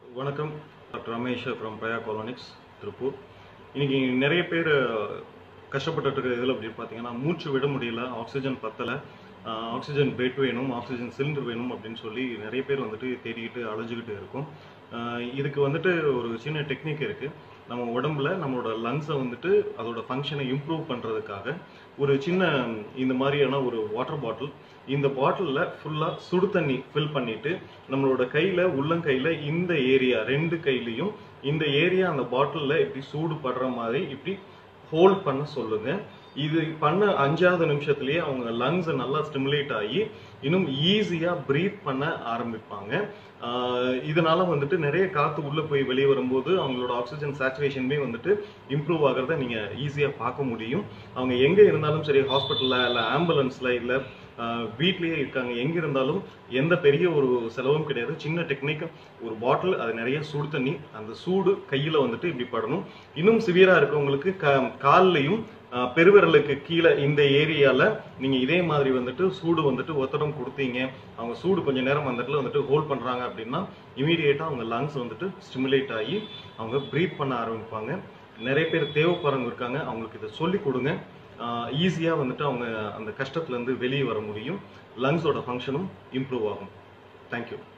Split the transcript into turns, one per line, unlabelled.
வணக்கம் doctor Ramesh from பிரயா காலோனிக்ஸ் திருப்பூர் இன்னைக்கு நிறைய பேர் கஷ்டப்பட்டுட்டு இருக்கிற இதில் அப்படி பார்த்தீங்கன்னா மூச்சு விட முடியல ஆக்சிஜன் பத்தலை ஆக்சிஜன் பெட் வேணும் ஆக்சிஜன் சிலிண்டர் வேணும் அப்படின்னு சொல்லி நிறைய பேர் வந்துட்டு தேடிக்கிட்டு அலைஞ்சுக்கிட்டு இருக்கும் ஆஹ் இதுக்கு வந்துட்டு ஒரு சின்ன டெக்னிக் இருக்குது நம்ம உடம்புல நம்மளோட லங்ஸை வந்துட்டு அதோட ஃபங்க்ஷனை இம்ப்ரூவ் பண்ணுறதுக்காக ஒரு சின்ன இந்த மாதிரியான ஒரு வாட்டர் பாட்டில் இந்த பாட்டிலில் ஃபுல்லாக சுடு தண்ணி ஃபில் பண்ணிட்டு நம்மளோட கையில் உள்ளங்கையில் இந்த ஏரியா ரெண்டு கையிலையும் இந்த ஏரியா அந்த பாட்டிலில் இப்படி சூடு படுற மாதிரி இப்படி ஹோல்ட் பண்ண சொல்லுங்க இது பண்ண அஞ்சாவது நிமிஷத்துலயே அவங்க லங்ஸ் நல்லா ஸ்டிமுலேட் ஆகி இன்னும் ஈஸியா பிரீத் பண்ண ஆரம்பிப்பாங்க ஆஹ் இதனால வந்துட்டு நிறைய காத்து உள்ள போய் வெளியே வரும்போது அவங்களோட ஆக்சிஜன் சேச்சுரேஷனுமே வந்துட்டு இம்ப்ரூவ் ஆகிறத நீங்க ஈஸியா பார்க்க முடியும் அவங்க எங்க இருந்தாலும் சரி ஹாஸ்பிட்டல்ல இல்ல ஆம்புலன்ஸ்ல இல்ல ஆஹ் வீட்லயே இருக்காங்க எங்க இருந்தாலும் எந்த பெரிய ஒரு செலவும் கிடையாது சின்ன டெக்னிக் ஒரு பாட்டில் அது நிறைய சூடு தண்ணி அந்த சூடு கையில வந்துட்டு இப்படி படணும் இன்னும் சிவியரா இருக்கவங்களுக்கு க- கால்லயும் ஆஹ் பெருவிரலுக்கு கீழே இந்த ஏரியால நீங்க இதே மாதிரி வந்துட்டு சூடு வந்துட்டு ஒத்தடம் கொடுத்தீங்க அவங்க சூடு கொஞ்ச நேரம் அந்த இடத்துல வந்துட்டு ஹோல்ட் பண்றாங்க அப்படின்னா இமீடியட்டா அவங்க லங்ஸ் வந்துட்டு ஸ்டிமுலேட் ஆகி அவங்க ப்ரீத் பண்ண ஆரம்பிப்பாங்க நிறைய பேர் தேவைப்படுறவங்க இருக்காங்க அவங்களுக்கு இதை சொல்லி கொடுங்க ஈஸியா வந்துட்டு அவங்க அந்த கஷ்டத்துல இருந்து வெளியே வர முடியும் லங்ஸோட ஃபங்க்ஷனும் இம்ப்ரூவ் ஆகும் தேங்க்யூ